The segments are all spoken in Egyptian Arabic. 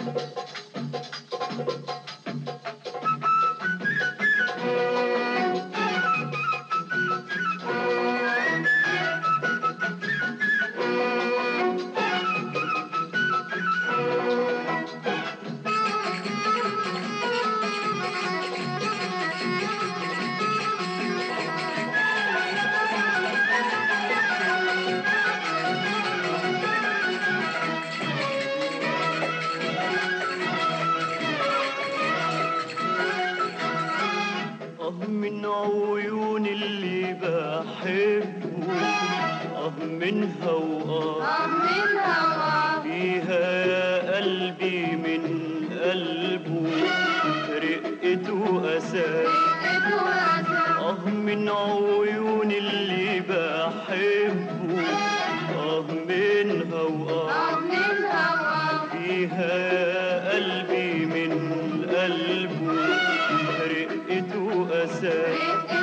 اه من عيون اللي بحبه اه منها واه من هوا فيها يا قلبي من قلبه رقته أساس اه من عيون اللي بحبه اه منها واه من هوا فيها يا قلبي من قلبه رقته أساس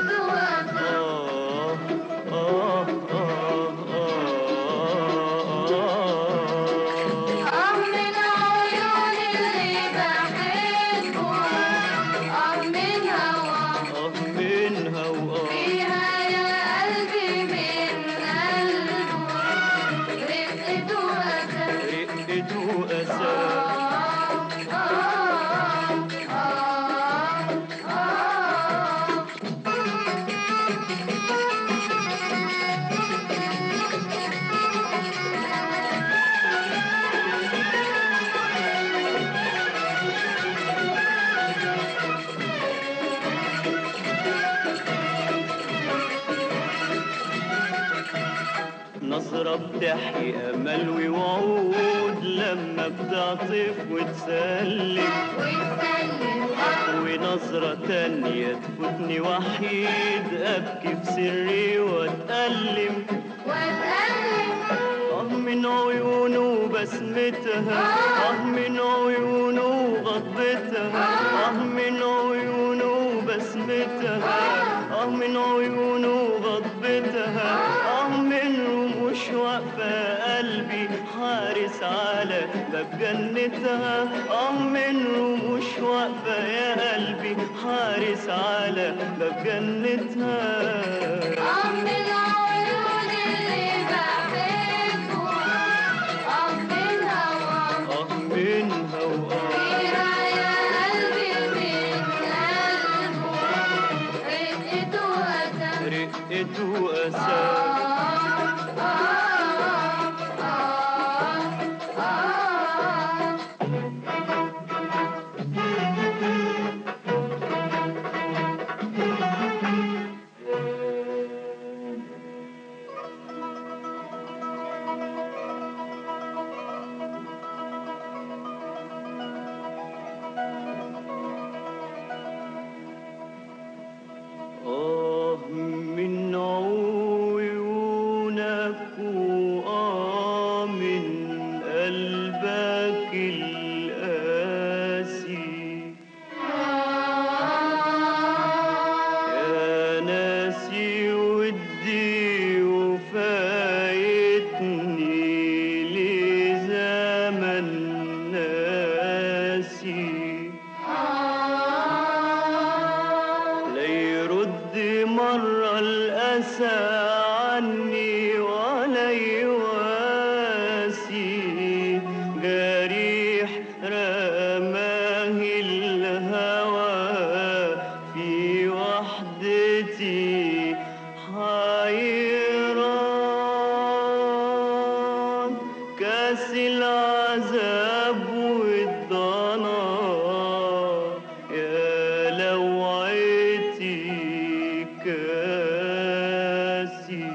آه آه آه آه من عيون اللي بحبه آه من هوا آه منها وآه فيها يا قلبي من قلبه رقته أساس رقته أساس نظرة بتحيي أمل ووعود لما بتعطف وتسلم ونظرة تانية تفوتني وحيد أبكي في سري وأتألم آه من عيونه بسمتها آه من عيونه غضبتها آه من عيونه بسمتها آه من عيونه غضبتها آه من رموش واقفة قلبي حارس على باب جنتها آه من رموش واقفة يا قلبي حارس على باب جنتها آه منها وآه رقته أساس آه من عيونك وآه من قلبك القاسي يا ناسي ودي وفايتني لزمن ناسي لا يرد مرة الأسى عني ولا يواسي جريح رماه الهوى في وحدتي حيران كاس العذاب والضنا يا لوعتي كاسي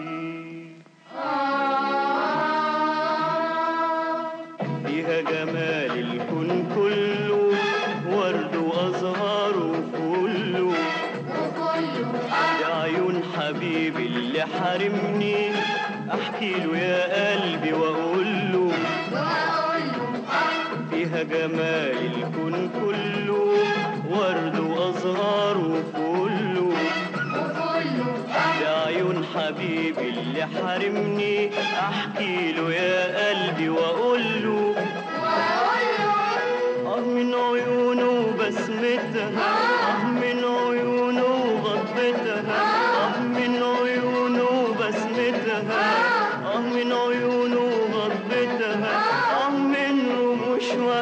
فيها جمال الكون كله ورد وازهار وفله يا عيون حبيبي اللي حارمني احكي له يا قلبي واقول له فيها جمال الكون كله ورد وازهار وفله يا عيون حبيبي اللي حارمني احكي له يا قلبي واقول له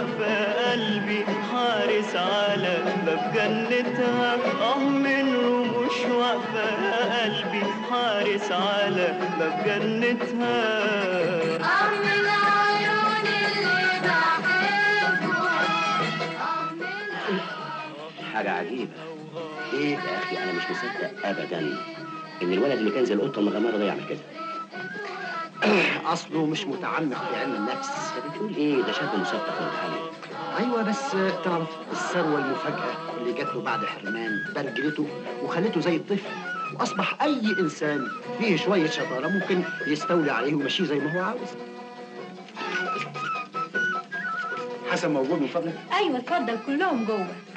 واقفة قلبي حارس على باب جنتها اه من رموش واقفة قلبي حارس على باب جنتها أم العيون اللي بحبه أم حاجة عجيبة ايه يا اخي انا مش مصدق ابدا ان الولد اللي كان زي القطة المغمرة ده يعمل كده اصله مش متعمق في علم النفس انت بتقول ايه ده شاب مثقف ومتعلم ايوه بس تعرف الثروه المفاجاه اللي جات له بعد حرمان برجلته وخلته زي الطفل واصبح اي انسان فيه شويه شطاره ممكن يستولي عليه ويمشيه زي ما هو عاوز حسن موجود من فضلك ايوه اتفضل كلهم جوه